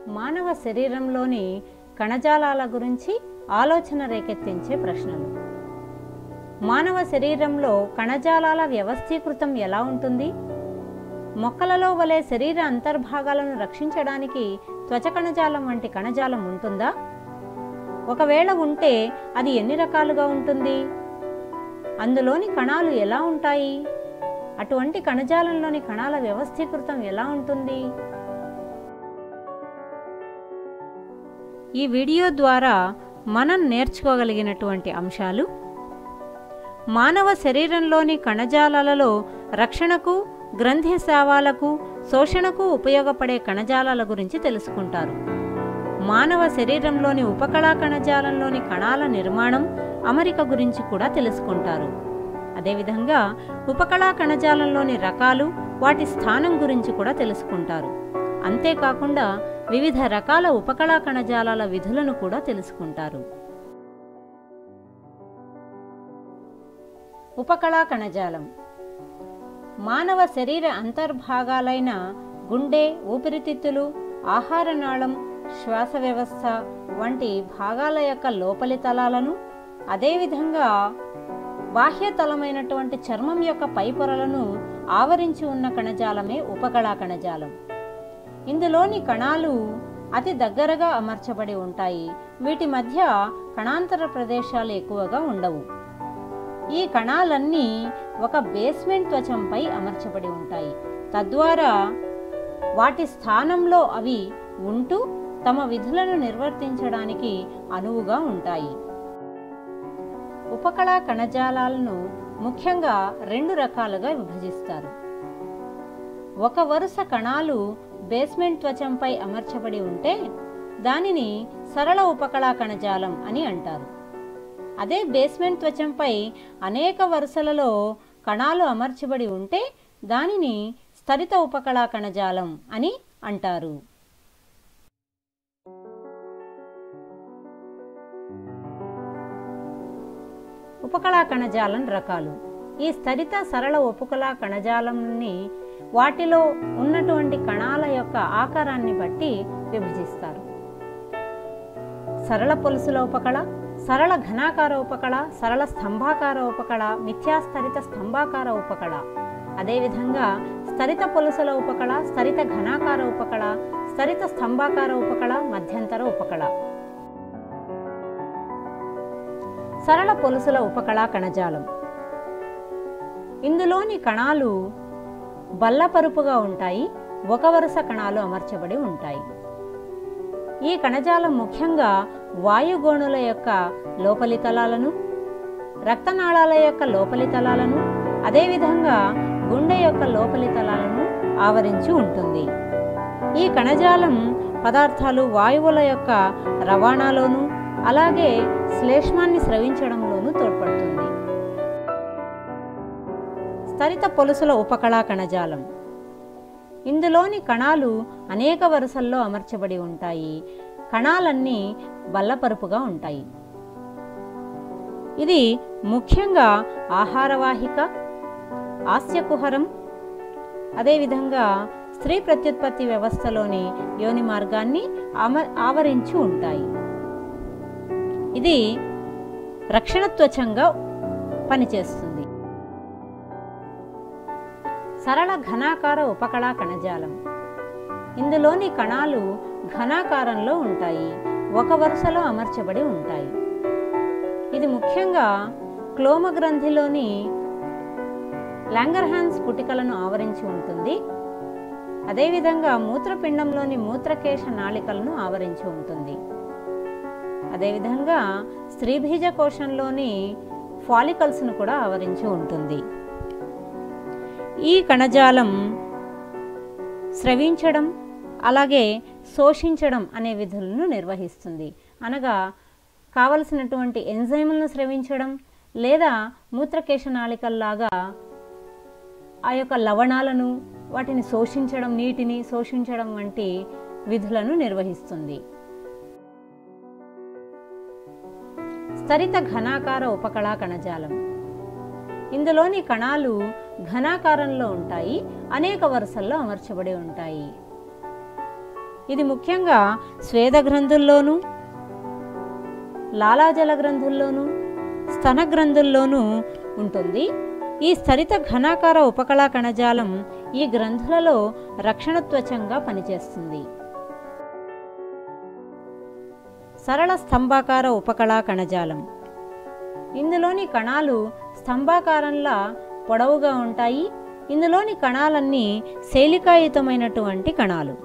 మానవ శరీరంలోని కణజాలాల గురించి ఆలోచన రేకెత్తించే ప్రశ్నలు మానవ శరీరంలో కణజాలాల వ్యవస్థీకృతం ఎలా ఉంటుంది మొక్కలలో వలె శరీర అంతర్భాగాలను రక్షించడానికి త్వచ కణజాలం వంటి కణజాలం ఉంటుందా ఒకవేళ ఉంటే అది ఎన్ని రకాలుగా ఉంటుంది అందులోని కణాలు ఎలా ఉంటాయి అటువంటి కణజాలంలోని కణాల వ్యవస్థీకృతం ఎలా ఉంటుంది ఈ వీడియో ద్వారా మనం నేర్చుకోగలిగినటువంటి అంశాలు మానవ శరీరంలోని కణజాలాలలో రక్షణకు గ్రంథి స్రావాలకు శోషణకు ఉపయోగపడే కణజాలాల గురించి తెలుసుకుంటారు మానవ శరీరంలోని ఉపకళా కణజాలంలోని కణాల నిర్మాణం అమరిక గురించి కూడా తెలుసుకుంటారు అదేవిధంగా ఉపకళా కణజాలంలోని రకాలు వాటి స్థానం గురించి కూడా తెలుసుకుంటారు అంతేకాకుండా వివిధ రకాల ఉపకళా కణజాలాల విధులను కూడా తెలుసుకుంటారు ఉపకళా కణజాలం మానవ శరీర అంతర్భాగాలైన గుండె ఊపిరితిత్తులు ఆహార నాళం శ్వాస వ్యవస్థ వంటి భాగాల యొక్క లోపలి తలాలను అదేవిధంగా బాహ్య తలమైనటువంటి చర్మం యొక్క పై పొరలను ఆవరించి ఉన్న కణజాలమే ఉపకళా కణజాలం ఇందులోని కణాలు అతి దగ్గరగా అమర్చబడి ఉంటాయి వీటి మధ్య కణాంతర ప్రదేశాలు ఎక్కువగా ఉండవు ఈ కణాలన్నీ ఒక బేస్మెంట్ త్వచంపై అమర్చబడి ఉంటాయి తద్వారా వాటి స్థానంలో అవి ఉంటూ తమ విధులను నిర్వర్తించడానికి అనువుగా ఉంటాయి ఉపకళా కణజాలాలను ముఖ్యంగా రెండు రకాలుగా విభజిస్తారు ఒక వరుస కణాలు బేస్మెంట్ త్వచంపై అమర్చబడి ఉంటే దానిని సరళ ఉపకళా కణజాలం అని అంటారు అదే బేస్మెంట్ త్వచంపై అనేక వరుసలలో కణాలు అమర్చబడి ఉంటే దానిని స్థరిత ఉపకళా కణజాలం అని అంటారు ఉపకళా కణజాలం రకాలు ఈ స్థరిత సరళ ఉపకళా కణజాలంని వాటిలో ఉన్నటువంటి కణాల యొక్క ఆకారాన్ని బట్టి విభజిస్తారు సరళ పొలుసుల ఉపకళ సరళ ఘనాకార ఉపకళ సరళ స్తంభాకార ఉపకళ మిథ్యాస్థరిత స్తంభాకార ఉపకళ అదేవిధంగా స్థరిత పొలుసుల ఉపకళ స్థరిత ఘనాకార ఉపకళ స్థరిత స్తంభాకార ఉపకళ మధ్యంతర ఉపకళ సరళ పొలుసుల ఉపకళా కణజాలం ఇందులోని కణాలు బల్లపరుపుగా ఉంటాయి ఒక వరుస కణాలు అమర్చబడి ఉంటాయి ఈ కణజాలం ముఖ్యంగా వాయుగోణుల యొక్క లోపలి తలాలను రక్తనాళాల యొక్క లోపలి తలాలను అదేవిధంగా గుండె యొక్క లోపలి తలాలను ఆవరించి ఉంటుంది ఈ కణజాలం పదార్థాలు వాయువుల యొక్క రవాణాలోను అలాగే శ్లేష్మాన్ని స్రవించడంలోనూ తోడ్పడుతుంది స్థరిత పొలుసుల ఉపకళా కణజాలం ఇందులోని కణాలు అనేక వరుసల్లో అమర్చబడి ఉంటాయి కణాలన్నీ బల్లపరుపుగా ఉంటాయి ఇది ముఖ్యంగా ఆహారవాహిక ఆస్యకుహరం అదేవిధంగా స్త్రీ ప్రత్యుత్పత్తి వ్యవస్థలోని యోని మార్గాన్ని అమ ఆవరించి ఉంటాయి ఇది రక్షణత్వచంగా పనిచేస్తుంది సరళ ఘనాకార ఉపకళా కణజాలం ఇందులోని కణాలు ఘనాకారంలో ఉంటాయి ఒక వరుసలో అమర్చబడి ఉంటాయి ఇది ముఖ్యంగా క్లోమ గ్రంథిలోని లాంగర్హాన్స్ పుటికలను ఆవరించి ఉంటుంది అదేవిధంగా మూత్రపిండంలోని మూత్రకేశ నాళికలను ఆవరించి ఉంటుంది అదేవిధంగా స్త్రీబీజ కోశంలోని ఫాలికల్స్ను కూడా ఆవరించి ఉంటుంది ఈ కణజాలం స్రవించడం అలాగే శోషించడం అనే విధులను నిర్వహిస్తుంది అనగా కావలసినటువంటి ఎంజైములను స్రవించడం లేదా మూత్రకేశ నాళికల్లాగా ఆ యొక్క లవణాలను వాటిని శోషించడం నీటిని శోషించడం వంటి విధులను నిర్వహిస్తుంది స్థరిత ఘనాకార ఉపకళా కణజాలం ఇందులోని కణాలు ఘనాకారంలో ఉంటాయి అనేక వరుసల్లో అమర్చబడి ఉంటాయి ఇది ముఖ్యంగా స్వేద గ్రంథుల్లోనూ లాలాజల గ్రంథుల్లోనూ స్తన గ్రంథుల్లోనూ ఉంటుంది ఈ స్థరిత ఘనాకార ఉపకళా కణజాలం ఈ గ్రంథులలో రక్షణ త్వచంగా పనిచేస్తుంది సరళ స్తంభాకార ఉపకళా కణజాలం ఇందులోని కణాలు స్తంభాకారంలా పొడవుగా ఉంటాయి ఇందులోని కణాలన్నీ శైలికాయుతమైనటువంటి కణాలు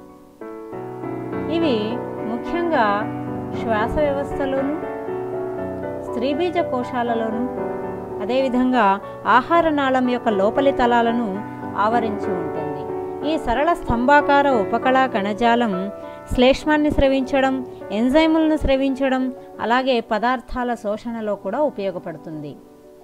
ఇవి ముఖ్యంగా శ్వాస వ్యవస్థలోను స్త్రీబీజ కోశాలలోను అదేవిధంగా ఆహార నాళం యొక్క లోపలి తలాలను ఆవరించి ఉంటుంది ఈ సరళ స్తంభాకార ఉపకళా కణజాలం శ్లేష్మాన్ని స్రవించడం ఎంజైములను స్రవించడం అలాగే పదార్థాల శోషణలో కూడా ఉపయోగపడుతుంది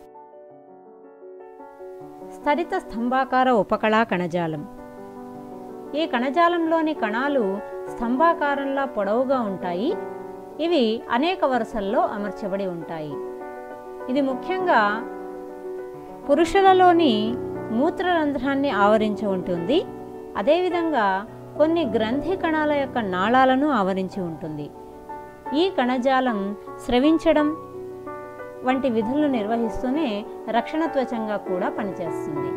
స్థరిత స్తంభాకార ఉపకళా కణజాలం ఈ కణజాలంలోని కణాలు స్తంభాకారంలా పొడవుగా ఉంటాయి ఇవి అనేక వరుసల్లో అమర్చబడి ఉంటాయి ఇది ముఖ్యంగా పురుషులలోని మూత్రరంధ్రాన్ని ఆవరించి ఉంటుంది అదేవిధంగా కొన్ని గ్రంథి కణాల యొక్క నాళాలను ఆవరించి ఉంటుంది ఈ కణజాలం స్రవించడం వంటి విధులను నిర్వహిస్తూనే రక్షణ త్వచంగా కూడా పనిచేస్తుంది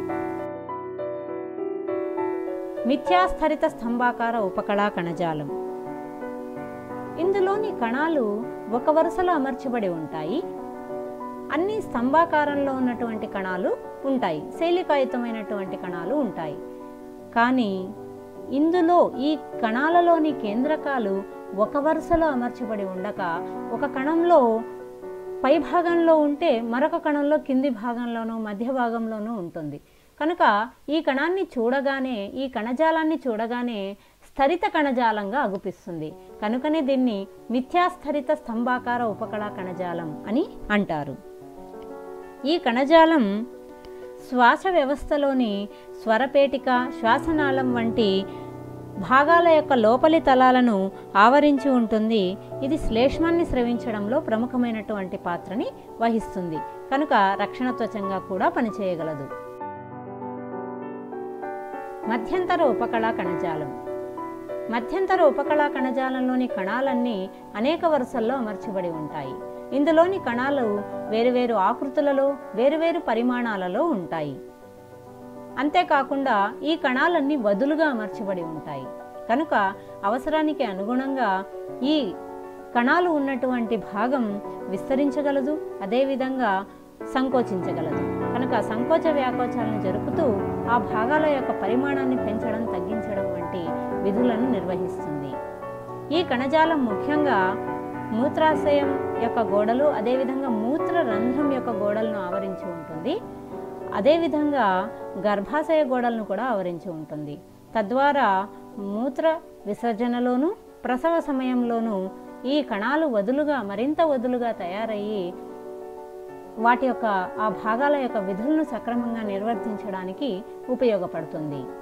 మిథ్యాస్థరిత స్తంభాకార ఉపకళా కణజాలం ఇందులోని కణాలు ఒక వరుసలో అమర్చబడి ఉంటాయి అన్ని స్తంభాకారంలో ఉన్నటువంటి కణాలు ఉంటాయి శైలికాయుతమైనటువంటి కణాలు ఉంటాయి కానీ ఇందులో ఈ కణాలలోని కేంద్రకాలు ఒక వరుసలో అమర్చబడి ఉండక ఒక కణంలో పై భాగంలో ఉంటే మరొక కణంలో కింది భాగంలోనూ మధ్య భాగంలోనూ ఉంటుంది కనుక ఈ కణాన్ని చూడగానే ఈ కణజాలాన్ని చూడగానే స్థరిత కణజాలంగా అగుపిస్తుంది కనుకనే దీన్ని మిథ్యాస్థరిత స్తంభాకార ఉపకళా కణజాలం అని అంటారు ఈ కణజాలం శ్వాస వ్యవస్థలోని స్వరపేటిక శ్వాసనాళం వంటి భాగాల యొక్క లోపలి తలాలను ఆవరించి ఉంటుంది ఇది శ్లేష్మాన్ని స్రవించడంలో ప్రముఖమైనటువంటి పాత్రని వహిస్తుంది కనుక రక్షణ త్వచంగా కూడా పనిచేయగలదు మధ్యంతర ఉపకళా కణజాలం మధ్యంతర ఉపకళా కణజాలంలోని కణాలన్నీ అనేక వరుసల్లో అమర్చబడి ఉంటాయి ఇందులోని కణాలు వేరువేరు ఆకృతులలో వేరువేరు పరిమాణాలలో ఉంటాయి అంతేకాకుండా ఈ కణాలన్నీ వదులుగా అమర్చబడి ఉంటాయి కనుక అవసరానికి అనుగుణంగా ఈ కణాలు ఉన్నటువంటి భాగం విస్తరించగలదు అదేవిధంగా సంకోచించగలదు కనుక సంకోచ వ్యాకోచాలను జరుపుతూ ఆ భాగాల యొక్క పరిమాణాన్ని పెంచడం తగ్గించడం వంటి విధులను నిర్వహిస్తుంది ఈ కణజాలం ముఖ్యంగా మూత్రాశయం యొక్క గోడలు అదేవిధంగా మూత్ర రంధ్రం యొక్క గోడలను ఆవరించి ఉంటుంది అదేవిధంగా గర్భాశయ గోడలను కూడా ఆవరించి ఉంటుంది తద్వారా మూత్ర విసర్జనలోను ప్రసవ సమయంలోనూ ఈ కణాలు వదులుగా మరింత వదులుగా తయారయ్యి వాటి యొక్క ఆ భాగాల యొక్క విధులను సక్రమంగా నిర్వర్తించడానికి ఉపయోగపడుతుంది